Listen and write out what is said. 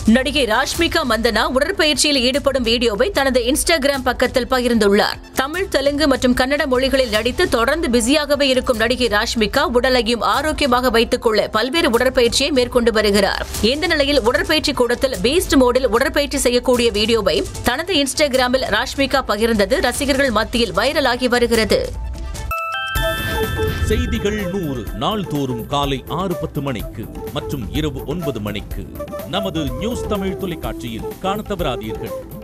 நடிகை ராஷ்மிகா மந்தனா உடற்பயிற்சியில் ஈடுபடும் வீடியோவை தனது இன்ஸ்டாகிராம் பக்கத்தில் பகிர்ந்துள்ளார் தமிழ் தெலுங்கு மற்றும் கன்னட மொழிகளில் நடித்து தொடர்ந்து பிஸியாகவே இருக்கும் நடிகை ராஷ்மிகா உடலையும் ஆரோக்கியமாக வைத்துக் கொள்ள பல்வேறு உடற்பயிற்சியை மேற்கொண்டு வருகிறார் இந்த நிலையில் உடற்பயிற்சி கூடத்தில் பீஸ்ட் மோடில் உடற்பயிற்சி செய்யக்கூடிய வீடியோவை தனது இன்ஸ்டாகிராமில் ராஷ்மிகா பகிர்ந்தது ரசிகர்கள் மத்தியில் வைரலாகி வருகிறது செய்திகள் நூறு நாள்தோறும் காலை ஆறு பத்து மணிக்கு மற்றும் இரவு ஒன்பது மணிக்கு நமது நியூஸ் தமிழ் தொலைக்காட்சியில் காணத் தவறாதீர்கள்